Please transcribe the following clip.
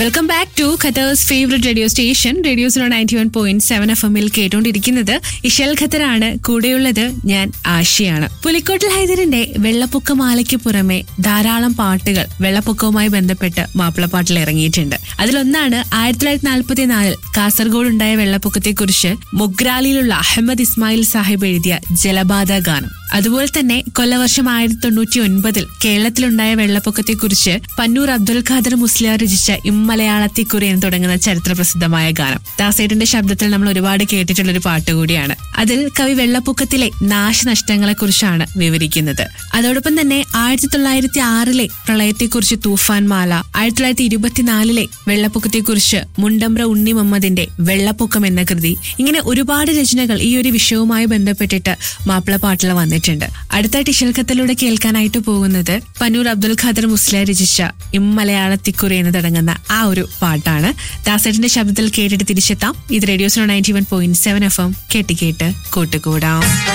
welcome back to Qatar's favourite radio station radio zero ninety one point seven F എമ്മിൽ കേട്ടുകൊണ്ടിരിക്കുന്നത് ഇഷൽ ഖത്തറാണ് കൂടെയുള്ളത് ഞാൻ ആശയാണ് പുലിക്കോട്ടിൽ ഹൈദറിന്റെ വെള്ളപ്പൊക്കമാലയ്ക്ക് പുറമെ ധാരാളം പാട്ടുകൾ വെള്ളപ്പൊക്കവുമായി ബന്ധപ്പെട്ട് മാപ്പിളപ്പാട്ടിൽ ഇറങ്ങിയിട്ടുണ്ട് അതിലൊന്നാണ് ആയിരത്തി തൊള്ളായിരത്തി നാൽപ്പത്തി നാലിൽ കാസർഗോഡ് ഉണ്ടായ വെള്ളപ്പൊക്കത്തെക്കുറിച്ച് മൊഗ്രാലിയിലുള്ള അഹമ്മദ് ഇസ്മായിൽ സാഹിബ് എഴുതിയ ജലബാധ ഗാനം അതുപോലെ തന്നെ കൊല്ലവർഷം ആയിരത്തി തൊണ്ണൂറ്റി ഒൻപതിൽ കേരളത്തിലുണ്ടായ വെള്ളപ്പൊക്കത്തെക്കുറിച്ച് പന്നൂർ അബ്ദുൽ ഖാദർ മുസ്ലിയാർ രചിച്ച ഇമ്മലയാളത്തിക്കുറി എന്ന് തുടങ്ങുന്ന ചരിത്ര പ്രസിദ്ധമായ ഗാനം ദാസേട്ടന്റെ ശബ്ദത്തിൽ നമ്മൾ ഒരുപാട് കേട്ടിട്ടുള്ള ഒരു പാട്ട് കൂടിയാണ് അതിൽ കവി വെള്ളപ്പൊക്കത്തിലെ നാശനഷ്ടങ്ങളെ കുറിച്ചാണ് വിവരിക്കുന്നത് അതോടൊപ്പം തന്നെ ആയിരത്തി തൊള്ളായിരത്തി ആറിലെ പ്രളയത്തെക്കുറിച്ച് തൂഫാൻ മാല ആയിരത്തി തൊള്ളായിരത്തി ഇരുപത്തിനാലിലെ വെള്ളപ്പൊക്കത്തെക്കുറിച്ച് മുണ്ടമ്പ്ര ഉണ്ണി മുഹമ്മദിന്റെ വെള്ളപ്പൊക്കം എന്ന കൃതി ഇങ്ങനെ ഒരുപാട് രചനകൾ ഈ ഒരു വിഷയവുമായി ബന്ധപ്പെട്ടിട്ട് മാപ്പിളപ്പാട്ടിൽ വന്നിട്ടുണ്ട് അടുത്തായിട്ട് ഇഷൽഖത്തിലൂടെ കേൾക്കാനായിട്ട് പോകുന്നത് പന്നൂർ അബ്ദുൽ ഖാദർ മുസ്ലിം രചിച്ച ഇമ്മലയാളത്തിക്കുറി എന്ന് തുടങ്ങുന്ന ആ ഒരു പാട്ടാണ് ദാസേട്ടന്റെ ശബ്ദത്തിൽ കേട്ടിട്ട് തിരിച്ചെത്താം ഇത് radio's ninety one point seven F M കേട്ട് കേട്ട് കൂട്ടുകൂടാം